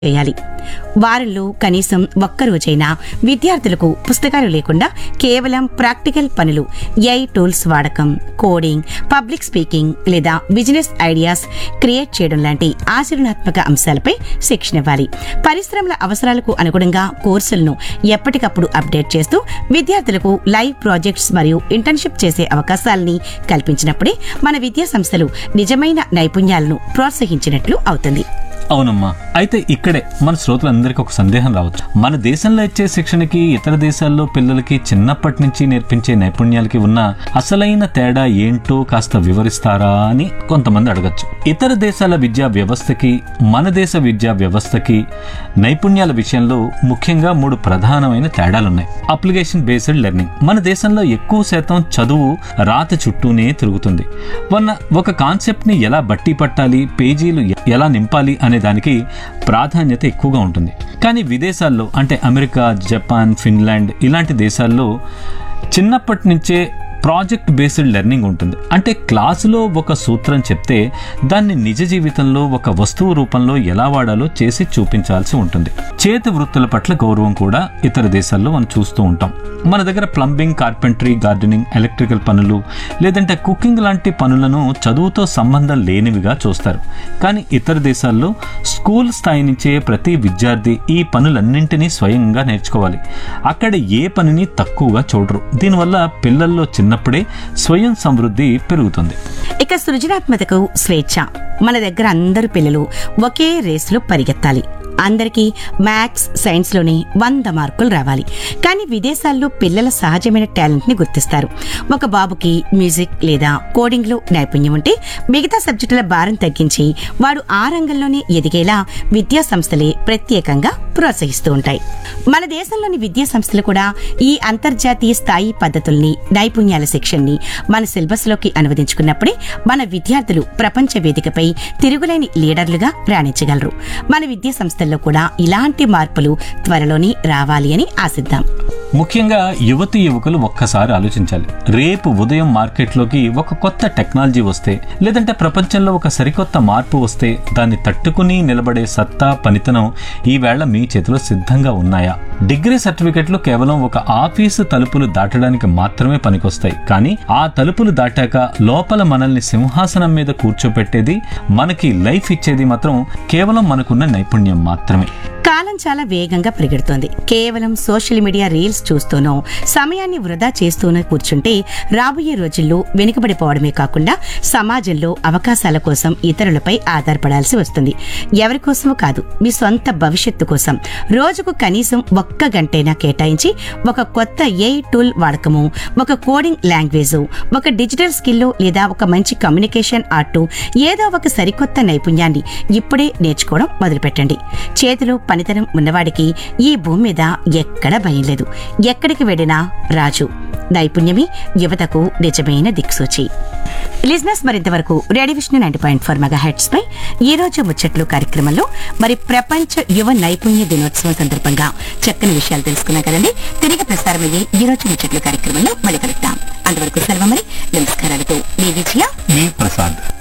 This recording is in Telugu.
చేయాలి వారంలో కనీసం ఒక్క రోజైనా విద్యార్థులకు పుస్తకాలు లేకుండా కేవలం ప్రాక్టికల్ పనులు ఏఐ టూల్స్ వాడకం కోడింగ్ పబ్లిక్ స్పీకింగ్ లేదా బిజినెస్ ఐడియాస్ క్రియేట్ చేయడం లాంటి ఆచరణాత్మక అంశాలపై శిక్షణ ఇవ్వాలి పరిశ్రమల అవసరాలకు అనుగుణంగా కోర్సులను ఎప్పటికప్పుడు అప్డేట్ చేస్తూ విద్యార్థులకు లైవ్ ప్రాజెక్ట్స్ మరియు ఇంటర్న్షిప్ చేసే అవకాశాలని కల్పించినప్పుడే మన విద్యా సంస్థలు నిజమైన నైపుణ్యాలను ప్రోత్సహించినట్లు అవుతుంది అవునమ్మా అయితే ఇక్కడే మన శ్రోతలందరికీ ఒక సందేహం రావచ్చు మన దేశంలో ఇచ్చే శిక్షణకి ఇతర దేశాల్లో పిల్లలకి చిన్నప్పటి నుంచి నేర్పించే నైపుణ్యాలకి ఉన్న అసలైన తేడా ఏంటో కాస్త వివరిస్తారా అని కొంతమంది అడగచ్చు ఇతర దేశాల విద్యా వ్యవస్థకి మన దేశ విద్యా వ్యవస్థకి నైపుణ్యాల విషయంలో ముఖ్యంగా మూడు ప్రధానమైన తేడాలున్నాయి అప్లికేషన్ బేస్డ్ లెర్నింగ్ మన దేశంలో ఎక్కువ శాతం చదువు రాత చుట్టూనే తిరుగుతుంది వన్న ఒక కాన్సెప్ట్ ని ఎలా బట్టి పట్టాలి పేజీలు ఎ- ఎలా నింపాలి అనే దానికి ప్రాధాన్యత ఎక్కువగా ఉంటుంది కానీ విదేశాల్లో అంటే అమెరికా జపాన్ ఫిన్లాండ్ ఇలాంటి దేశాల్లో చిన్నప్పటి నుంచే ప్రాజెక్ట్ బేస్డ్ లెర్నింగ్ ఉంటుంది అంటే క్లాసులో ఒక సూత్రం చెప్తే దాన్ని నిజ జీవితంలో ఒక వస్తువు రూపంలో ఎలా వాడాలో చేసి చూపించాల్సి ఉంటుంది చేతి వృత్తుల పట్ల గౌరవం కూడా ఇతర దేశాల్లో మనం చూస్తూ ఉంటాం మన దగ్గర ప్లంబింగ్ కార్పెంటరీ గార్డెనింగ్ ఎలక్ట్రికల్ పనులు లేదంటే కుకింగ్ లాంటి పనులను చదువుతో సంబంధం లేనివిగా చూస్తారు కానీ ఇతర దేశాల్లో స్కూల్ స్థాయి నుంచే ప్రతి విద్యార్థి ఈ పనులన్నింటినీ స్వయంగా నేర్చుకోవాలి అక్కడ ఏ పనిని తక్కువగా చూడరు దీనివల్ల పిల్లల్లో చిన్నప్పుడే స్వయం సమృద్ధి పెరుగుతుంది ఇక సృజనాత్మకకు స్వేచ్ఛ మన దగ్గర అందరు పిల్లలు ఒకే రేసులో పరిగెత్తాలి అందరికీ మ్యాథ్స్ సైన్స్లోనే వంద మార్కులు రావాలి కానీ విదేశాల్లో పిల్లల సహజమైన టాలెంట్ని గుర్తిస్తారు ఒక బాబుకి మ్యూజిక్ లేదా కోడింగ్లో నైపుణ్యం ఉంటే మిగతా సబ్జెక్టుల భారం తగ్గించి వాడు ఆ రంగంలోనే ఎదిగేలా విద్యా సంస్థలే ప్రత్యేకంగా ప్రోత్సహిస్తూ ఉంటాయి మన దేశంలోని విద్యా సంస్థలు కూడా ఈ అంతర్జాతీయ స్థాయి పద్ధతుల్ని నైపుణ్యాల శిక్షణని మన సిలబస్ లోకి అనువదించుకున్నప్పుడే మన విద్యార్థులు ప్రపంచ వేదికపై తిరుగులేని లీడర్లుగా రాణించగలరు మన విద్యా సంస్థల్లో కూడా ఇలాంటి మార్పులు త్వరలోనే రావాలి అని ఆశిద్దాం ముఖ్యంగా యువతి యువకులు ఒక్కసారి ఆలోచించాలి రేపు ఉదయం మార్కెట్లోకి ఒక కొత్త టెక్నాలజీ వస్తే లేదంటే ప్రపంచంలో ఒక సరికొత్త మార్పు వస్తే దాన్ని తట్టుకుని నిలబడే సత్తా పనితనం ఈవేళ మీ చేతిలో సిద్ధంగా ఉన్నాయా డిగ్రీ సర్టిఫికెట్లు కేవలం ఒక ఆఫీసు తలుపులు దాటడానికి మాత్రమే పనికొస్తాయి కానీ ఆ తలుపులు దాటాక లోపల మనల్ని సింహాసనం మీద కూర్చోపెట్టేది మనకి లైఫ్ ఇచ్చేది మాత్రం కేవలం మనకున్న నైపుణ్యం మాత్రమే కాలం చాలా వేగంగా పరిగెడుతోంది కేవలం సోషల్ మీడియా రీల్స్ చూస్తూనో సమయాన్ని వృధా చేస్తూనో కూర్చుంటే రాబోయే రోజుల్లో వెనుకబడిపోవడమే కాకుండా సమాజంలో అవకాశాల కోసం ఇతరులపై ఆధారపడాల్సి వస్తుంది ఎవరి కోసమో కాదు మీ సొంత భవిష్యత్తు కోసం రోజుకు కనీసం ఒక్క గంటైనా కేటాయించి ఒక కొత్త ఏ టూల్ వాడకము ఒక కోడింగ్ లాంగ్వేజ్ ఒక డిజిటల్ స్కిల్ లేదా ఒక మంచి కమ్యూనికేషన్ ఆర్ట్ ఏదో ఒక సరికొత్త నైపుణ్యాన్ని ఇప్పుడే నేర్చుకోవడం మొదలుపెట్టండి చేతిలో పనితనం ఉన్నవాడికి ఈ భూమి మీద ఎక్కడ భయం లేదు ఎక్కడికి వెళ్ళినా రాజు నైపుణ్యమే యువతకు నిజమైన దిక్సూచి లిజినెస్ మరింతవరకు radio Vishnu ninety point four mega hertz పై ఈ రోజు ముచ్చట్లు కార్యక్రమంలో మరి ప్రపంచ యువ నైపుణ్య దినోత్సవం సందర్భంగా చక్కని విషయాలు తెలుసుకున్నాం కదండి తిరిగి ప్రసారమయ్యే ఈ రోజు ముచ్చట్లు కార్యక్రమంలో మళ్ళీ కలుద్దాం అంతవరకు సెలవు మరి నమస్కారాలతో మీ విజయ మీ ప్రసాద్